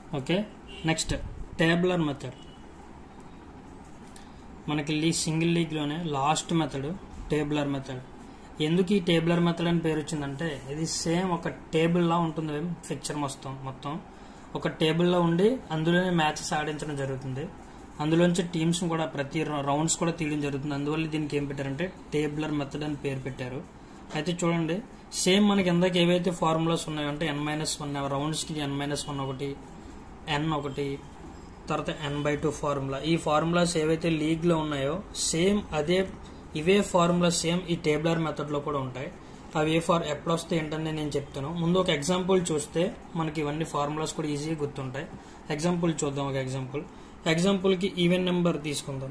okay next tabular method మనకి లీ single లీగ్లోనే లాస్ట్ మెథడ్ టేబులర్ మెథడ్ ఎందుకు ఈ టేబులర్ మెథడ్ అని పేరు వచ్చిందంటే ఇది సేమ్ ఒక టేబుల్లా ఉంటుంది పిక్చర్ మొత్తం మొత్తం ఒక టేబుల్లో ఉండి అందులోనే మ్యాచెస్ ఆడించడం జరుగుతుంది అందులోంచి టీమ్స్ కూడా ప్రతి రౌండ్స్ కూడా తీయడం జరుగుతుంది అందువల్ల దీనికి ఏం పెట్టారంటే టేబులర్ మెథడ్ అని పేరు పెట్టారు అయితే చూడండి సేమ్ మనకి ఎందాక ఏవైతే ఫార్ములాస్ ఉన్నాయో అంటే ఎన్ మైనస్ వన్ రౌండ్స్కి ఎన్ మైనస్ వన్ ఒకటి ఎన్ ఒకటి తర్వాత ఎన్ బై టూ ఫార్ములా ఈ ఫార్ములాస్ ఏవైతే లీగ్లో ఉన్నాయో సేమ్ అదే ఇవే ఫార్ములా సేమ్ ఈ టేబులర్ మెథడ్లో కూడా ఉంటాయి అవి ఏ ఫార్ ఎప్పుడు వస్తే ఏంటని నేను చెప్తాను ముందు ఒక ఎగ్జాంపుల్ చూస్తే మనకి ఇవన్నీ ఫార్ములాస్ కూడా ఈజీగా గుర్తుంటాయి ఎగ్జాంపుల్ చూద్దాం ఒక ఎగ్జాంపుల్ ఎగ్జాంపుల్కి ఈవెన్ నెంబర్ తీసుకుందాం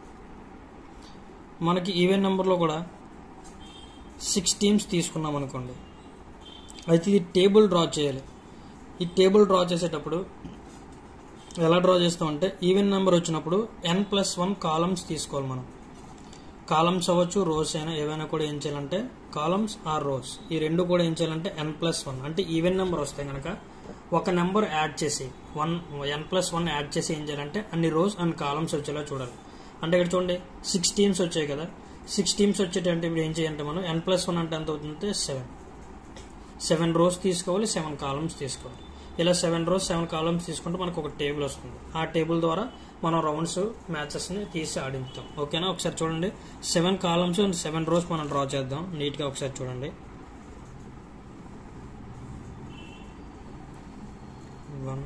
మనకి ఈవెన్ నెంబర్లో కూడా సిక్స్ టీమ్స్ తీసుకున్నాం అనుకోండి అయితే ఇది టేబుల్ డ్రా చేయాలి ఈ టేబుల్ డ్రా చేసేటప్పుడు ఎలా డ్రా చేస్తామంటే ఈవెన్ నెంబర్ వచ్చినప్పుడు ఎన్ ప్లస్ వన్ కాలమ్స్ తీసుకోవాలి మనం కాలమ్స్ అవ్వచ్చు రోస్ అయినా ఏవైనా కూడా ఏం చేయాలంటే కాలమ్స్ ఆర్ రోస్ ఈ రెండు కూడా ఏం చేయాలంటే ఎన్ ప్లస్ వన్ అంటే ఈవెన్ నెంబర్ వస్తే కనుక ఒక నెంబర్ యాడ్ చేసి one N plus one add చేసి ఏం చేయాలంటే అన్ని రోస్ అండ్ కాలమ్స్ వచ్చేలా చూడాలి అంటే ఇక్కడ చూడండి సిక్స్ టీమ్స్ వచ్చాయి కదా సిక్స్ టీమ్స్ వచ్చేటంటే ఇప్పుడు ఏం చేయాలంటే మనం ఎన్ ప్లస్ వన్ అంటే ఎంత అవుతుందంటే సెవెన్ సెవెన్ రోస్ తీసుకోవాలి సెవెన్ కాలమ్స్ తీసుకోవాలి ఇలా సెవెన్ రోస్ సెవెన్ కాలమ్స్ తీసుకుంటే మనకు ఒక టేబుల్ వస్తుంది ఆ టేబుల్ ద్వారా మనం రౌండ్స్ మ్యాచెస్ని తీసి ఆడించుతాం ఓకేనా ఒకసారి చూడండి seven columns and seven rows మనం డ్రా చేద్దాం నీట్గా ఒకసారి చూడండి one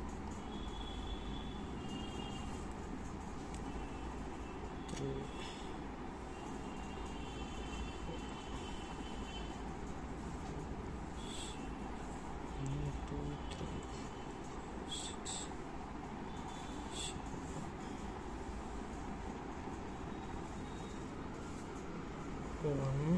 three two three six one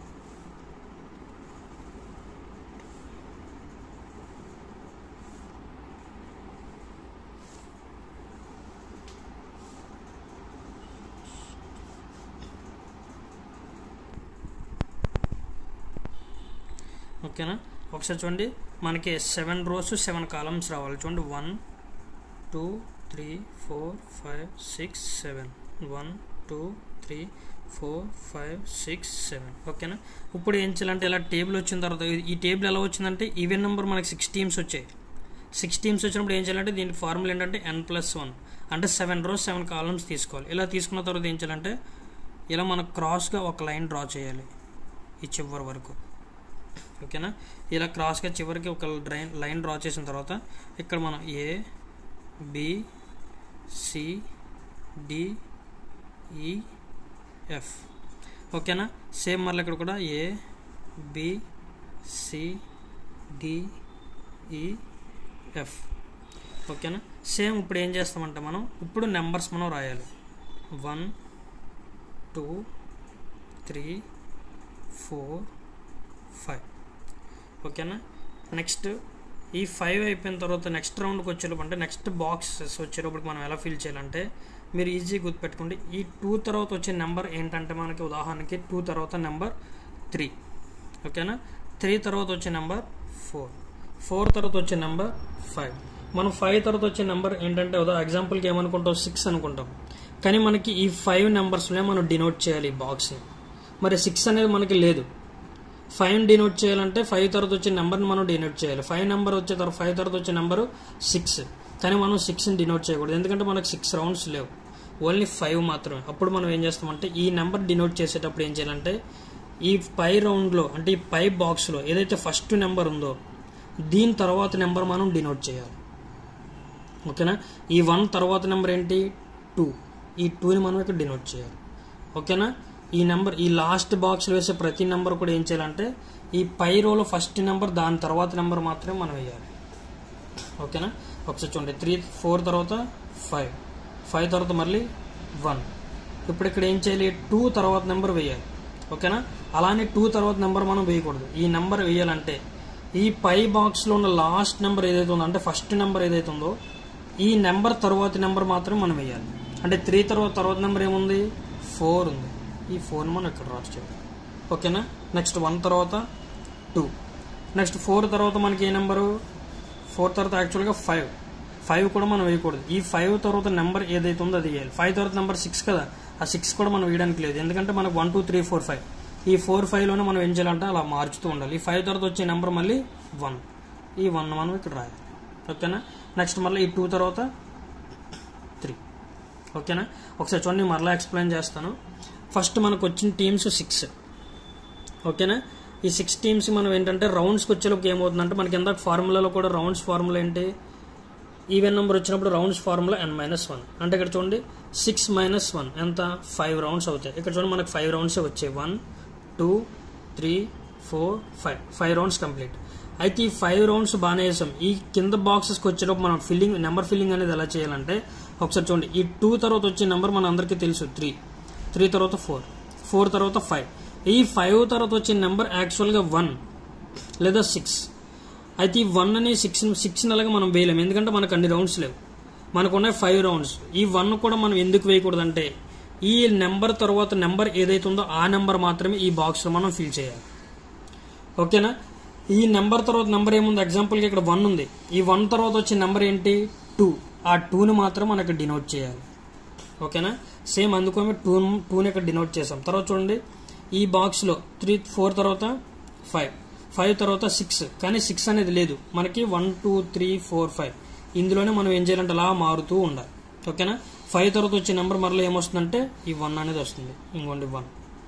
ఓకేనా ఒకసారి చూడండి మనకి సెవెన్ రోస్ సెవెన్ కాలమ్స్ రావాలి చూడండి one two three four five six seven one two three four five six seven ఓకేనా ఇప్పుడు ఏం చేయాలంటే ఇలా టేబుల్ వచ్చిన తర్వాత ఈ టేబుల్ ఎలా వచ్చిందంటే ఈవెన్ నెంబర్ మనకి సిక్స్ టీమ్స్ వచ్చాయి సిక్స్ టీమ్స్ వచ్చినప్పుడు ఏం చేయాలంటే దీనికి ఫార్ములా ఏంటంటే ఎన్ ప్లస్ వన్ అంటే సెవెన్ రోస్ సెవెన్ కాలమ్స్ తీసుకోవాలి ఇలా తీసుకున్న తర్వాత ఏం చేయాలంటే ఇలా మనం క్రాస్గా ఒక లైన్ డ్రా చేయాలి ఈ చివరి వరకు ఓకేనా ఇలా క్రాస్గా చివరికి ఒక డ్రైన్ లైన్ డ్రా చేసిన తర్వాత ఇక్కడ మనం A B C D E F ఓకేనా సేమ్ మళ్ళీ ఇక్కడ కూడా A B C D E F ఓకేనా సేమ్ ఇప్పుడు ఏం చేస్తామంటే మనం ఇప్పుడు నెంబర్స్ మనం రాయాలి one two three four five ఓకేనా నెక్స్ట్ ఈ ఫైవ్ అయిపోయిన తర్వాత నెక్స్ట్ రౌండ్కి వచ్చేటప్పుడు అంటే నెక్స్ట్ బాక్సెస్ వచ్చేటప్పుడు మనం ఎలా ఫిల్ చేయాలంటే మీరు ఈజీ గుర్తుపెట్టుకోండి ఈ టూ తర్వాత వచ్చే నెంబర్ ఏంటంటే మనకి ఉదాహరణకి టూ తర్వాత నెంబర్ త్రీ ఓకేనా త్రీ తర్వాత వచ్చే నెంబర్ ఫోర్ ఫోర్ తర్వాత వచ్చే నెంబర్ ఫైవ్ మనం ఫైవ్ తర్వాత వచ్చే నెంబర్ ఏంటంటే ఉదా ఎగ్జాంపుల్కి ఏమనుకుంటాం సిక్స్ అనుకుంటాం కానీ మనకి ఈ ఫైవ్ నెంబర్స్లో మనం డినోట్ చేయాలి ఈ బాక్స్ని మరి సిక్స్ అనేది మనకి లేదు ఫైవ్ డినోట్ చేయాలంటే ఫైవ్ తర్వాత వచ్చే నెంబర్ని మనం డినోట్ చేయాలి ఫైవ్ నెంబర్ వచ్చే తర్వాత ఫైవ్ తర్వాత వచ్చే నెంబరు సిక్స్ కానీ మనం సిక్స్ని డినోట్ చేయకూడదు ఎందుకంటే మనకు సిక్స్ రౌండ్స్ లేవు ఓన్లీ ఫైవ్ మాత్రమే అప్పుడు మనం ఏం చేస్తామంటే ఈ నెంబర్ డినోట్ చేసేటప్పుడు ఏం చేయాలంటే ఈ పై రౌండ్లో అంటే ఈ పై బాక్స్లో ఏదైతే ఫస్ట్ నెంబర్ ఉందో దీని తర్వాత నెంబర్ మనం డినోట్ చేయాలి ఓకేనా ఈ వన్ తర్వాత నెంబర్ ఏంటి టూ ఈ టూని మనం ఇక్కడ డినోట్ చేయాలి ఓకేనా ఈ నెంబర్ ఈ లాస్ట్ బాక్స్లో వేసే ప్రతి నెంబర్ కూడా ఏం చేయాలంటే ఈ పై రోలో ఫస్ట్ నెంబర్ దాని తర్వాత నెంబర్ మాత్రమే మనం వేయాలి ఓకేనా ఒకసారి చూడండి త్రీ ఫోర్ తర్వాత ఫైవ్ ఫైవ్ తర్వాత మళ్ళీ వన్ ఇప్పుడు ఇక్కడ ఏం చేయాలి టూ తర్వాత నెంబర్ వేయాలి ఓకేనా అలానే టూ తర్వాత నెంబర్ మనం వేయకూడదు ఈ నెంబర్ వేయాలంటే ఈ పై బాక్స్లో ఉన్న లాస్ట్ నెంబర్ ఏదైతే ఉందో అంటే ఫస్ట్ నెంబర్ ఏదైతే ఉందో ఈ నెంబర్ తర్వాత నెంబర్ మాత్రమే మనం వేయాలి అంటే త్రీ తర్వాత తర్వాత నెంబర్ ఏముంది ఫోర్ ఉంది ఈ ఫోర్ని మనం ఇక్కడ రాసి చేయాలి ఓకేనా నెక్స్ట్ వన్ తర్వాత టూ నెక్స్ట్ ఫోర్ తర్వాత మనకి ఏ నెంబరు ఫోర్ తర్వాత యాక్చువల్గా ఫైవ్ ఫైవ్ కూడా మనం వేయకూడదు ఈ ఫైవ్ తర్వాత నెంబర్ ఏదైతే ఉందో అది వేయాలి ఫైవ్ తర్వాత నెంబర్ సిక్స్ కదా ఆ సిక్స్ కూడా మనం వేయడానికి లేదు ఎందుకంటే మనకు one two three four five ఈ ఫోర్ ఫైవ్లోనే మనం ఏం చేయాలంటే అలా మార్చుతూ ఉండాలి ఈ ఫైవ్ తర్వాత వచ్చే నెంబర్ మళ్ళీ వన్ ఈ వన్ మనం ఇక్కడ రాయాలి ఓకేనా నెక్స్ట్ మళ్ళీ ఈ టూ తర్వాత త్రీ ఓకేనా ఒకసారి చూడండి మరలా ఎక్స్ప్లెయిన్ చేస్తాను ఫస్ట్ మనకు వచ్చిన టీమ్స్ సిక్స్ ఓకేనా ఈ సిక్స్ టీమ్స్ మనం ఏంటంటే రౌండ్స్కి వచ్చేలోపు ఏమవుతుందంటే మనకి ఇందాక ఫార్ములాలో కూడా రౌండ్స్ ఫార్ములా ఏంటి ఈవెన్ నెంబర్ వచ్చినప్పుడు rounds formula N minus one అంటే ఇక్కడ చూడండి సిక్స్ మైనస్ వన్ ఎంత ఫైవ్ రౌండ్స్ అవుతాయి ఇక్కడ చూడండి మనకు ఫైవ్ రౌండ్స్ వచ్చాయి one two three four five five rounds complete అయితే ఈ ఫైవ్ రౌండ్స్ బాగానే వేసాం ఈ కింద బాక్సెస్కి వచ్చేటప్పుడు మనం ఫిల్లింగ్ నెంబర్ ఫిల్లింగ్ అనేది ఎలా చేయాలంటే ఒకసారి చూడండి ఈ టూ తర్వాత వచ్చే నెంబర్ మన అందరికీ తెలుసు త్రీ త్రీ తర్వాత ఫోర్ ఫోర్ తర్వాత ఫైవ్ ఈ ఫైవ్ తర్వాత వచ్చే నెంబర్ యాక్చువల్గా వన్ లేదా సిక్స్ అయితే ఈ వన్ అని సిక్స్ సిక్స్ అలాగే మనం వేయలేము ఎందుకంటే మనకు అన్ని రౌండ్స్ లేవు మనకు ఉన్నాయి ఫైవ్ రౌండ్స్ ఈ వన్ కూడా మనం ఎందుకు వేయకూడదంటే ఈ నెంబర్ తర్వాత నెంబర్ ఏదైతే ఉందో ఆ నెంబర్ మాత్రమే ఈ బాక్స్లో మనం ఫిల్ చేయాలి ఓకేనా ఈ నెంబర్ తర్వాత నెంబర్ ఏముంది ఎగ్జాంపుల్గా ఇక్కడ వన్ ఉంది ఈ వన్ తర్వాత వచ్చే నెంబర్ ఏంటి టూ ఆ టూని మాత్రం మనం ఇక్కడ డినోట్ చేయాలి ఓకేనా సేమ్ అందుకోమే టూ టూని ఇక్కడ డినోట్ చేసాం తర్వాత చూడండి ఈ బాక్స్లో త్రీ ఫోర్ తర్వాత ఫైవ్ ఫైవ్ తర్వాత సిక్స్ కానీ సిక్స్ అనేది లేదు మనకి one two three four five ఇందులోనే మనం ఏం చేయాలంటే అలా మారుతూ ఉండాలి ఓకేనా ఫైవ్ తర్వాత వచ్చే నెంబర్ మరలా ఏమొస్తుందంటే ఈ వన్ అనేది వస్తుంది ఇంకోండి వన్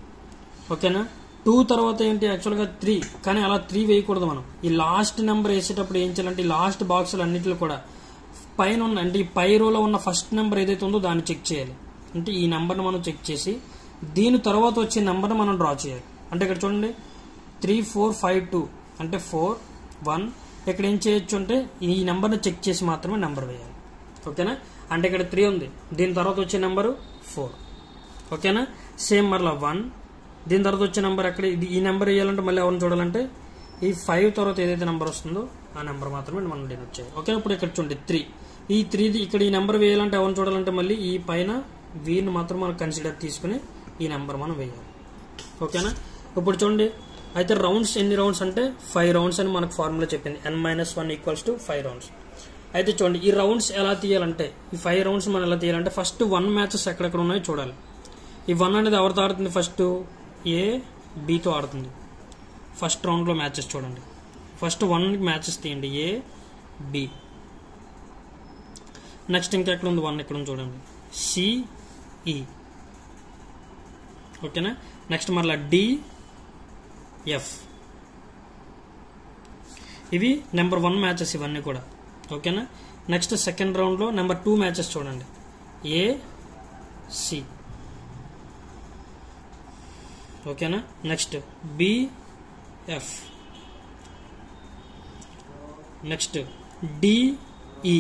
ఓకేనా టూ తర్వాత ఏంటి యాక్చువల్గా త్రీ కానీ అలా త్రీ వేయకూడదు మనం ఈ లాస్ట్ నెంబర్ వేసేటప్పుడు ఏం చేయాలంటే ఈ లాస్ట్ బాక్సులు అన్నింటిలో కూడా పైన ఉన్న అంటే ఈ పై రోలో ఉన్న ఫస్ట్ నెంబర్ ఏదైతే ఉందో దాన్ని చెక్ చేయాలి అంటే ఈ నెంబర్ని మనం చెక్ చేసి దీని తర్వాత వచ్చే నెంబర్ని మనం డ్రా చేయాలి అంటే ఇక్కడ చూడండి త్రీ ఫోర్ ఫైవ్ టూ అంటే ఫోర్ వన్ ఇక్కడ ఏం చేయొచ్చు అంటే ఈ నెంబర్ని చెక్ చేసి మాత్రమే నెంబర్ వేయాలి ఓకేనా అంటే ఇక్కడ త్రీ ఉంది దీని తర్వాత వచ్చే నెంబరు ఫోర్ ఓకేనా సేమ్ మరలా వన్ దీని తర్వాత వచ్చే నెంబర్ ఎక్కడ ఇది ఈ నెంబర్ వేయాలంటే మళ్ళీ ఎవరిని చూడాలంటే ఈ ఫైవ్ తర్వాత ఏదైతే నెంబర్ వస్తుందో ఆ నెంబర్ మాత్రమే మనం డినోట్ చేయాలి ఓకే ఇప్పుడు ఇక్కడ చూడండి త్రీ ఈ త్రీది ఇక్కడ ఈ నెంబర్ వేయాలంటే ఎవరిని చూడాలంటే మళ్ళీ ఈ పైన వీని మాత్రం మనం కన్సిడర్ తీసుకుని ఈ నెంబర్ మనం వేయాలి ఓకేనా ఇప్పుడు చూడండి అయితే రౌండ్స్ ఎన్ని రౌండ్స్ అంటే ఫైవ్ రౌండ్స్ అని మనకు ఫార్ములా చెప్పింది N minus one equals to five rounds అయితే చూడండి ఈ రౌండ్స్ ఎలా తీయాలంటే ఈ ఫైవ్ రౌండ్స్ మనం ఎలా తీయాలంటే ఫస్ట్ వన్ మ్యాచెస్ ఎక్కడెక్కడ ఉన్నాయో చూడాలి ఈ వన్ అనేది ఎవరితో ఆడుతుంది ఫస్ట్ ఏ బితో ఆడుతుంది ఫస్ట్ రౌండ్లో మ్యాచెస్ చూడండి ఫస్ట్ వన్ మ్యాచెస్ తీయండి ఏ బి నెక్స్ట్ ఇంకా ఎక్కడ ఉంది వన్ ఎక్కడ ఉంది చూడండి సిఈ ఓకేనా నెక్స్ట్ మరలా డి ఎఫ్ ఇవి నెంబర్ వన్ మ్యాచెస్ ఇవన్నీ కూడా ఓకేనా నెక్స్ట్ సెకండ్ రౌండ్లో నెంబర్ టూ మ్యాచెస్ చూడండి ఏ సి ఓకేనా నెక్స్ట్ బిఎఫ్ నెక్స్ట్ డిఈ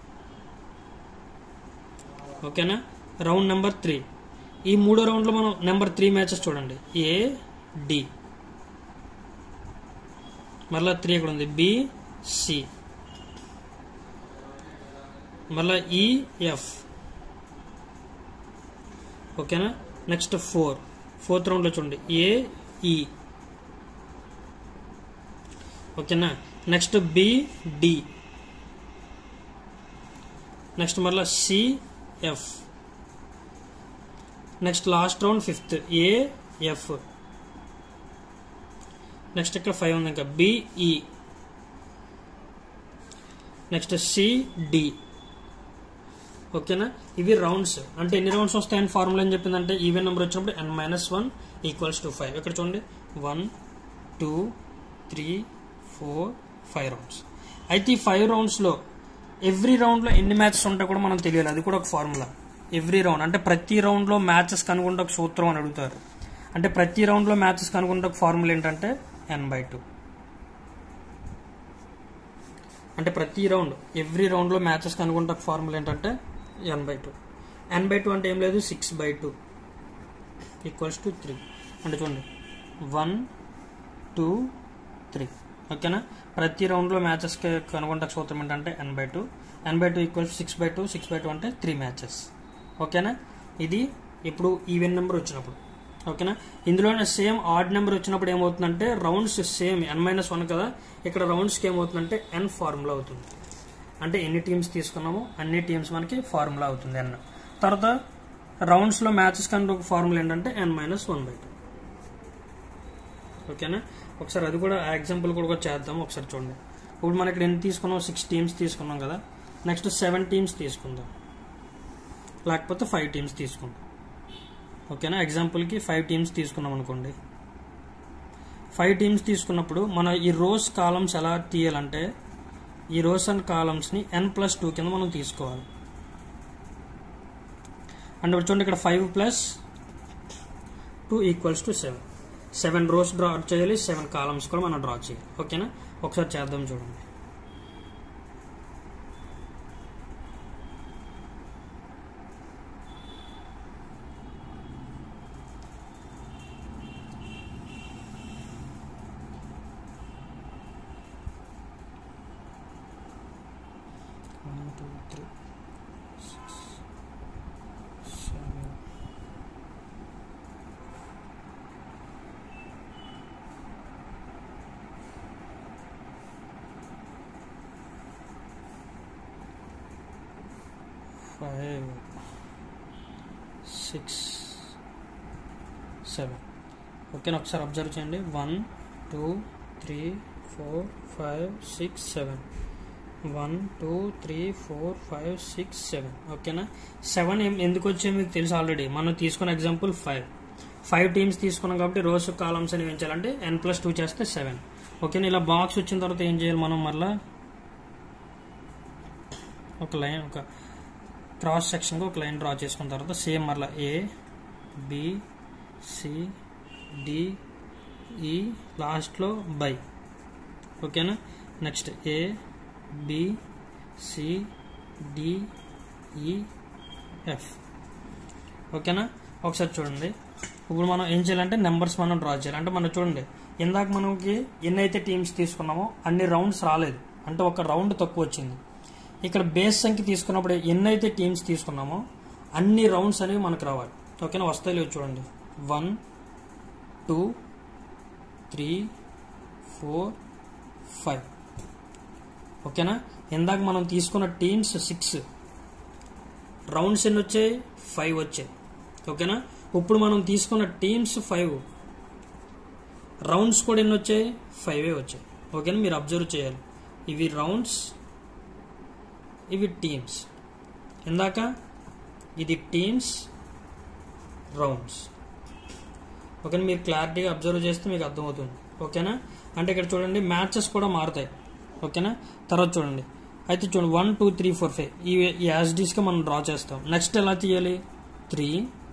ఓకేనా రౌండ్ నెంబర్ త్రీ ఈ మూడో రౌండ్లో మనం నెంబర్ త్రీ మ్యాచెస్ చూడండి ఏ డి మళ్ళా త్రీ ఇక్కడ ఉంది బి సి మళ్ళా ఈఎఫ్ ఓకేనా నెక్స్ట్ ఫోర్ ఫోర్త్ రౌండ్లో చూడండి ఏఈ ఓకేనా నెక్స్ట్ బిడి నెక్స్ట్ మళ్ళీ C F next last round fifth A F next ఇక్కడ ఫైవ్ ఉంది ఇంకా బిఈ నెక్స్ట్ సిడి ఓకేనా ఇవి రౌండ్స్ అంటే ఎన్ని రౌండ్స్ వస్తాయని ఫార్ములా ఏం చెప్పిందంటే ఈవెన్ నెంబర్ వచ్చినప్పుడు ఎన్ minus one equals to five ఇక్కడ చూడండి one two three four five rounds అయితే ఈ ఫైవ్ రౌండ్స్లో ఎవ్రీ రౌండ్లో ఎన్ని మ్యాచెస్ ఉంటాయో కూడా మనం తెలియాలి అది కూడా ఒక ఫార్ములా ఎవ్రీ రౌండ్ అంటే ప్రతి రౌండ్లో మ్యాచెస్ కనుక్కుంటే ఒక సూత్రం అని అడుగుతారు అంటే ప్రతి రౌండ్లో మ్యాచెస్ కనుక్కుంటే ఒక ఫార్ములా ఏంటంటే ఎన్ బై టూ అంటే ప్రతి రౌండ్ ఎవ్రీ రౌండ్లో మ్యాచెస్ కనుక్కుంటే ఫార్ములా ఏంటంటే ఎన్ by two N by two అంటే ఏం లేదు six by two equals to three అంటే చూడండి వన్ టూ త్రీ ఓకేనా ప్రతి రౌండ్లో మ్యాచెస్కి కనుగొంటే సూత్రం ఏంటంటే ఎన్ by two N by two equals six by two six by two అంటే త్రీ మ్యాచెస్ ఓకేనా ఇది ఇప్పుడు ఈవెన్ నెంబర్ వచ్చినప్పుడు ఓకేనా ఇందులోనే సేమ్ ఆడ్ నెంబర్ వచ్చినప్పుడు ఏమవుతుందంటే rounds same N minus one కదా ఇక్కడ రౌండ్స్కి ఏమవుతుందంటే ఎన్ ఫార్ములా అవుతుంది అంటే ఎన్ని టీమ్స్ తీసుకున్నామో అన్ని టీమ్స్ మనకి ఫార్ములా అవుతుంది ఎన్ తర్వాత రౌండ్స్లో మ్యాచెస్ కంటే ఒక ఫార్ములా ఏంటంటే ఎన్ మైనస్ వన్ బై టూ ఓకేనా ఒకసారి అది కూడా ఎగ్జాంపుల్ కూడా చేద్దాం ఒకసారి చూడండి ఇప్పుడు మనం ఇక్కడ ఎన్ని తీసుకున్నాం సిక్స్ టీమ్స్ తీసుకున్నాం కదా నెక్స్ట్ సెవెన్ టీమ్స్ తీసుకుందాం లేకపోతే ఫైవ్ టీమ్స్ తీసుకుందాం ఓకేనా ఎగ్జాంపుల్కి ఫైవ్ టీమ్స్ తీసుకున్నాం అనుకోండి ఫైవ్ టీమ్స్ తీసుకున్నప్పుడు మన ఈ రోస్ కాలమ్స్ ఎలా తీయాలంటే ఈ రోస్ అండ్ కాలమ్స్ని ఎన్ ప్లస్ టూ కింద మనం తీసుకోవాలి అంటే ఇప్పుడు చూడండి ఇక్కడ five plus two equals to seven seven rows draw చేయాలి సెవెన్ కాలమ్స్ కూడా మనం డ్రా చేయాలి ఓకేనా ఒకసారి చేద్దాం చూడండి one two three six seven five six seven ఓకేనా ఒకసారి అబ్జర్వ్ చేయండి one two three four five six seven one two three four five six seven ఓకేనా సెవెన్ ఎందుకు వచ్చే మీకు తెలుసు ఆల్రెడీ మనం తీసుకున్న ఎగ్జాంపుల్ ఫైవ్ ఫైవ్ టీమ్స్ తీసుకున్నాం కాబట్టి రోజు కాలమ్స్ అని ఏం చేయాలంటే ఎన్ ప్లస్ టూ చేస్తే సెవెన్ ఓకేనా ఇలా బాక్స్ వచ్చిన తర్వాత ఏం చేయాలి మనం మళ్ళా ఒక లైన్ ఒక క్రాస్ సెక్షన్గా ఒక లైన్ డ్రా చేసుకున్న తర్వాత సేమ్ మరలా ఏ బి సి డి ఈ లాస్ట్లో బై ఓకేనా next A B C D E F ఓకేనా ఒకసారి చూడండి ఇప్పుడు మనం ఏం చేయాలంటే నెంబర్స్ మనం డ్రా చేయాలి అంటే మనం చూడండి ఇందాక మనకి ఎన్నైతే టీమ్స్ తీసుకున్నామో అన్ని రౌండ్స్ రాలేదు అంటే ఒక రౌండ్ తక్కువ వచ్చింది ఇక్కడ బేస్ సంఖ్య తీసుకున్నప్పుడు ఎన్నైతే టీమ్స్ తీసుకున్నామో అన్ని రౌండ్స్ అనేవి మనకు రావాలి ఓకేనా వస్తాయి లేవు చూడండి one two three four five ఓకేనా ఇందాక మనం తీసుకున్న టీమ్స్ సిక్స్ రౌండ్స్ ఎన్ని వచ్చాయి ఫైవ్ వచ్చాయి ఓకేనా ఇప్పుడు మనం తీసుకున్న టీమ్స్ ఫైవ్ రౌండ్స్ కూడా ఎన్ని వచ్చాయి ఫైవే వచ్చాయి ఓకేనా మీరు అబ్జర్వ్ చేయాలి ఇవి రౌండ్స్ ఇవి టీమ్స్ ఇందాక ఇది టీమ్స్ రౌండ్స్ ఓకేనా మీరు క్లారిటీగా అబ్జర్వ్ చేస్తే మీకు అర్థమవుతుంది ఓకేనా అంటే ఇక్కడ చూడండి మ్యాచెస్ కూడా మారుతాయి ఓకేనా తర్వాత చూడండి అయితే చూడండి one two three four five ఈ యాజ్డీస్గా మనం డ్రా చేస్తాం నెక్స్ట్ ఎలా తీయాలి త్రీ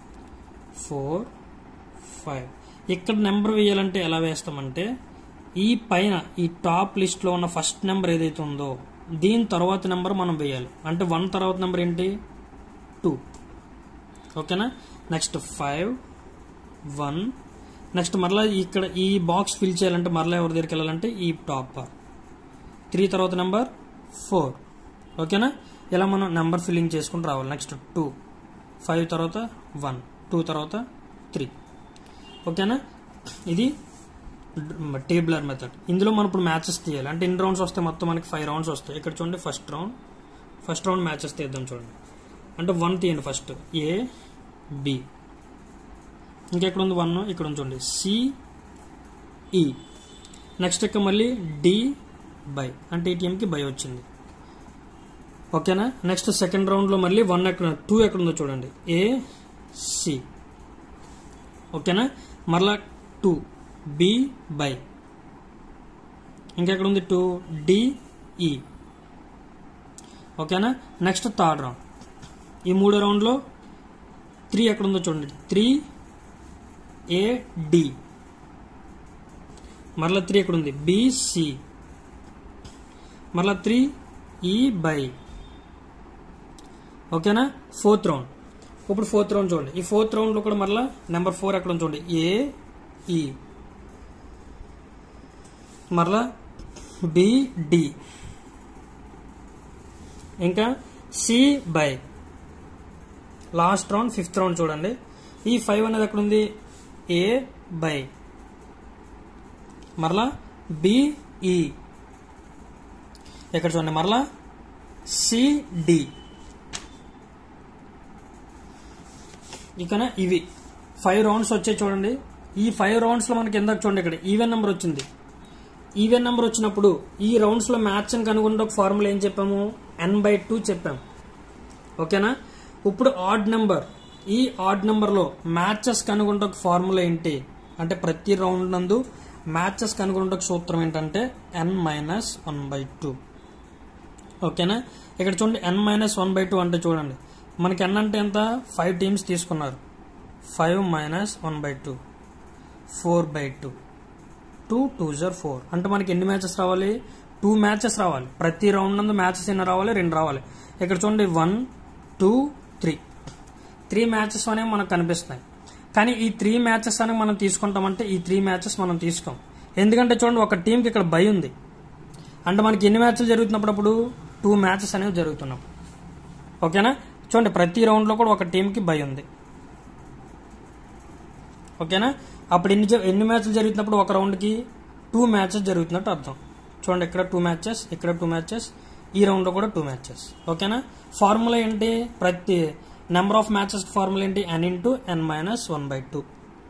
ఫోర్ ఫైవ్ ఇక్కడ నెంబర్ వేయాలంటే ఎలా వేస్తామంటే ఈ పైన ఈ టాప్ లిస్ట్లో ఉన్న ఫస్ట్ నెంబర్ ఏదైతే ఉందో దీని తర్వాత నెంబర్ మనం వేయాలి అంటే వన్ తర్వాత నెంబర్ ఏంటి టూ ఓకేనా నెక్స్ట్ ఫైవ్ వన్ నెక్స్ట్ మరలా ఇక్కడ ఈ బాక్స్ ఫిల్ చేయాలంటే మరలా ఎవరి దగ్గరికి వెళ్ళాలంటే ఈ టాప్ బార్ త్రీ తర్వాత నెంబర్ ఫోర్ ఓకేనా ఇలా మనం నెంబర్ ఫిల్లింగ్ చేసుకుని రావాలి నెక్స్ట్ టూ ఫైవ్ తర్వాత వన్ టూ తర్వాత త్రీ ఓకేనా ఇది టేబులర్ మెథడ్ ఇందులో మనం ఇప్పుడు మ్యాచెస్ తీయాలి అంటే ఎన్ని రౌండ్స్ వస్తాయి మొత్తం మనకి ఫైవ్ రౌండ్స్ వస్తాయి ఇక్కడ చూడండి first round first round matches తీద్దాం చూడండి అంటే వన్ తీయండి ఫస్ట్ ఏ బి ఇంకెక్కడ ఉంది వన్ ఇక్కడ ఉంది చూడండి సిఈ నెక్స్ట్ ఇక్కడ మళ్ళీ డి బై అంటే ఈ టీంకి బై వచ్చింది ఓకేనా నెక్స్ట్ సెకండ్ రౌండ్లో మళ్ళీ వన్ ఎక్కడ టూ ఎక్కడ ఉందో చూడండి ఏ సి ఓకేనా మరలా టూ బి బై ఇంకెక్కడ ఉంది టూ డిఈ ఓకేనా నెక్స్ట్ థర్డ్ రౌండ్ ఈ మూడో రౌండ్లో త్రీ ఎక్కడ ఉందో చూడండి త్రీ ఏ డి మరలా త్రీ ఎక్కడ ఉంది బిసి మరలా త్రీ ఈ బై ఓకేనా ఫోర్త్ రౌండ్ ఇప్పుడు ఫోర్త్ రౌండ్ చూడండి ఈ ఫోర్త్ రౌండ్లో కూడా మరలా నెంబర్ ఫోర్ ఎక్కడ ఉంది చూడండి ఏ ఈ మరలా బిడి ఇంకా C bye last round fifth round చూడండి ఈ ఫైవ్ అనేది ఎక్కడ ఉంది ఏ బై మరలా బిఈ ఇక్కడ చూడండి మరలా సిడి ఇకన ఇవి ఫైవ్ రౌండ్స్ వచ్చాయి చూడండి ఈ ఫైవ్ రౌండ్స్లో మనకి ఇందాక చూడండి ఇక్కడ ఈవెన్ నెంబర్ వచ్చింది ఈవెన్ నెంబర్ వచ్చినప్పుడు ఈ రౌండ్స్లో మ్యాచ్ని కనుగొంటే ఒక ఫార్ములా ఏం చెప్పాము ఎన్ బై టూ చెప్పాము ఓకేనా ఇప్పుడు ఆడ్ నెంబర్ ఈ ఆడ్ నెంబర్లో మ్యాచెస్ కనుగొంటే ఒక ఫార్ములా ఏంటి అంటే ప్రతి రౌండ్ నందు మ్యాచెస్ కనుగొంటే ఒక సూత్రం ఏంటంటే ఎన్ మైనస్ వన్ బై టూ ఓకేనా ఇక్కడ చూడండి ఎన్ మైనస్ వన్ బై టూ అంటే చూడండి మనకి ఎన్ అంటే ఎంత ఫైవ్ టీమ్స్ తీసుకున్నారు five minus one by two four by two two two జర్ ఫోర్ అంటే మనకి ఎన్ని మ్యాచెస్ రావాలి టూ మ్యాచెస్ రావాలి ప్రతి రౌండ్ నందు మ్యాచెస్ ఎన్ని రావాలి రెండు రావాలి ఇక్కడ చూడండి one two three three matches అనేవి మనకు కనిపిస్తున్నాయి కానీ ఈ త్రీ మ్యాచెస్ అనేవి మనం తీసుకుంటామంటే ఈ త్రీ మ్యాచెస్ మనం తీసుకోం ఎందుకంటే చూడండి ఒక టీంకి ఇక్కడ బై ఉంది అంటే మనకి ఎన్ని మ్యాచ్లు జరుగుతున్నప్పుడు అప్పుడు టూ మ్యాచెస్ అనేవి జరుగుతున్నప్పుడు ఓకేనా చూడండి ప్రతి రౌండ్లో కూడా ఒక టీంకి బై ఉంది ఓకేనా అప్పుడు ఎన్ని జ- ఎన్ని మ్యాచ్లు జరుగుతున్నప్పుడు ఒక రౌండ్కి టూ మ్యాచెస్ జరుగుతున్నట్టు అర్థం చూడండి ఇక్కడ టూ మ్యాచెస్ ఇక్కడ టూ మ్యాచెస్ ఈ రౌండ్లో కూడా టూ మ్యాచెస్ ఓకేనా ఫార్ములా ఏంటి ప్రతి నెంబర్ ఆఫ్ మ్యాచెస్ ఫార్ములా ఏంటి n into n minus one by two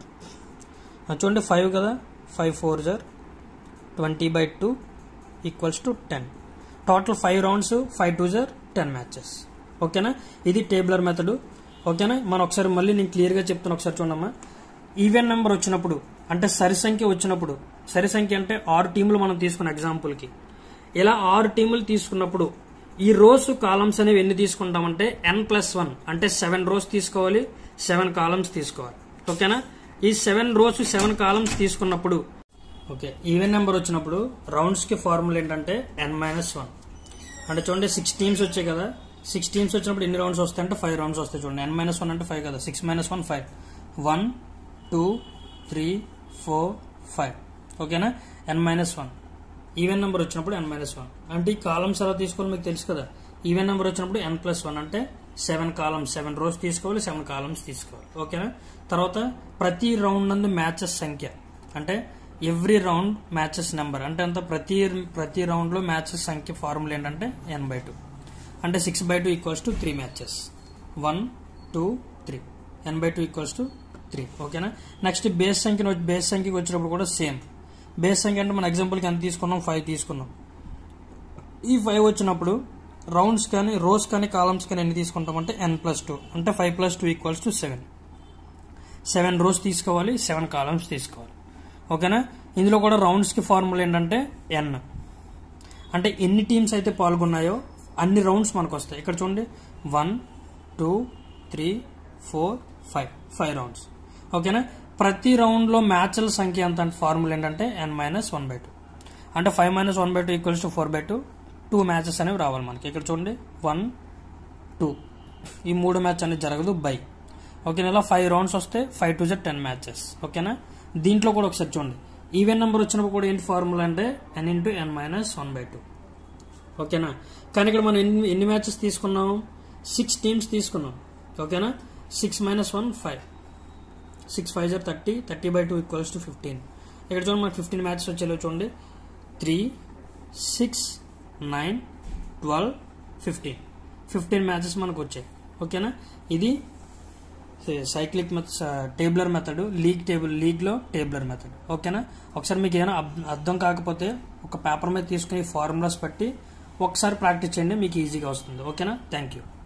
చూడండి ఫైవ్ కదా ఫైవ్ ఫోర్ జర్ twenty by two equals to ten total five rounds five two జర్ టెన్ మ్యాచెస్ ఓకేనా ఇది టేబులర్ మెథడ్ ఓకేనా మనం ఒకసారి మళ్ళీ నేను క్లియర్గా చెప్తాను ఒకసారి చూడమ్మా ఈవెన్ నెంబర్ వచ్చినప్పుడు అంటే సరి సంఖ్య వచ్చినప్పుడు సరి సంఖ్య అంటే ఆరు టీములు మనం తీసుకున్న ఎగ్జాంపుల్కి ఇలా ఆరు టీములు తీసుకున్నప్పుడు ఈ రోస్ కాలమ్స్ అనేవి ఎన్ని తీసుకుంటామంటే ఎన్ ప్లస్ వన్ అంటే సెవెన్ రోస్ తీసుకోవాలి సెవెన్ కాలమ్స్ తీసుకోవాలి ఓకేనా ఈ సెవెన్ రోస్ సెవెన్ కాలమ్స్ తీసుకున్నప్పుడు ఓకే ఈవెన్ నెంబర్ వచ్చినప్పుడు రౌండ్స్ కి ఫార్ములా ఏంటంటే ఎన్ మైనస్ వన్ అంటే చూడండి సిక్స్ టీమ్స్ వచ్చాయి కదా సిక్స్ టీమ్స్ వచ్చినప్పుడు ఎన్ని రౌండ్స్ వస్తాయి అంటే ఫైవ్ రౌండ్స్ వస్తాయి చూడండి ఎన్ మైనస్ వన్ అంటే ఫైవ్ కదా six minus one five one two three four five ఓకేనా n minus one even number వచ్చినప్పుడు ఎన్ మైనస్ వన్ అంటే ఈ కాలమ్స్ ఎలా తీసుకోవాలి మీకు తెలుసు కదా ఈవెన్ నెంబర్ వచ్చినప్పుడు ఎన్ ప్లస్ వన్ అంటే సెవెన్ కాలమ్స్ సెవెన్ రోస్ తీసుకోవాలి సెవెన్ కాలమ్స్ తీసుకోవాలి ఓకేనా తర్వాత ప్రతి రౌండ్ నందు మ్యాచెస్ సంఖ్య అంటే ఎవ్రీ రౌండ్ మ్యాచెస్ నెంబర్ అంటే అంత ప్రతి ప్రతి రౌండ్ లో మ్యాచెస్ సంఖ్య ఫార్ములా ఏంటంటే ఎన్ బై టూ అంటే six by two equals to three matches one two three n by two equals to three ఓకేనా నెక్స్ట్ బేస్ సంఖ్య బేస్ సంఖ్యకి వచ్చినప్పుడు కూడా సేమ్ బేస్ సంఖ్య అంటే మన ఎగ్జాంపుల్కి ఎంత తీసుకున్నాం ఫైవ్ తీసుకున్నాం ఈ ఫైవ్ వచ్చినప్పుడు రౌండ్స్ కానీ రోస్ కానీ కాలమ్స్ కానీ ఎన్ని తీసుకుంటామంటే ఎన్ ప్లస్ టూ అంటే five plus two equals to seven seven rows తీసుకోవాలి సెవెన్ కాలమ్స్ తీసుకోవాలి ఓకేనా ఇందులో కూడా రౌండ్స్కి ఫార్ములా ఏంటంటే ఎన్ అంటే ఎన్ని టీమ్స్ అయితే పాల్గొన్నాయో అన్ని రౌండ్స్ మనకు వస్తాయి ఇక్కడ చూడండి one two three four five five rounds ఓకేనా ప్రతి రౌండ్లో మ్యాచ్ల సంఖ్య ఎంత అంటే ఫార్ములా ఏంటంటే ఎన్ మైనస్ వన్ బై టూ అంటే five minus one by two equals to four by two two matches అనేవి రావాలి మనకి ఇక్కడ చూడండి వన్ టూ ఈ మూడు మ్యాచ్ అనేది జరగదు బై ఓకేనా ఇలా ఫైవ్ రౌండ్స్ వస్తే ఫైవ్ టు జెడ్ టెన్ మ్యాచెస్ ఓకేనా దీంట్లో కూడా ఒకసారి చూడండి ఈవెన్ నెంబర్ వచ్చినప్పుడు కూడా ఏంటి ఫార్ములా అంటే n into n minus one by two ఓకేనా కానీ ఇక్కడ మనం ఎన్ని ఎన్ని మ్యాచెస్ తీసుకున్నాం సిక్స్ టీమ్స్ తీసుకున్నాం ఓకేనా six minus one five six five జార్ thirty thirty by two equals to fifteen ఇక్కడ చూడండి మనకి ఫిఫ్టీన్ మ్యాచెస్ వచ్చేలో చూడండి three six nine twelve fifteen fifteen matches మనకు వచ్చాయి ఓకేనా ఇది cyclic method tabular method league table లీగ్లో టేబులర్ మెథడ్ ఓకేనా ఒకసారి మీకు ఏమైనా అబ్- అర్థం కాకపోతే ఒక పేపర్ మీద తీసుకుని ఫార్ములాస్ బట్టి ఒకసారి ప్రాక్టీస్ చేయండి మీకు ఈజీగా వస్తుంది ఓకేనా థ్యాంక్ యూ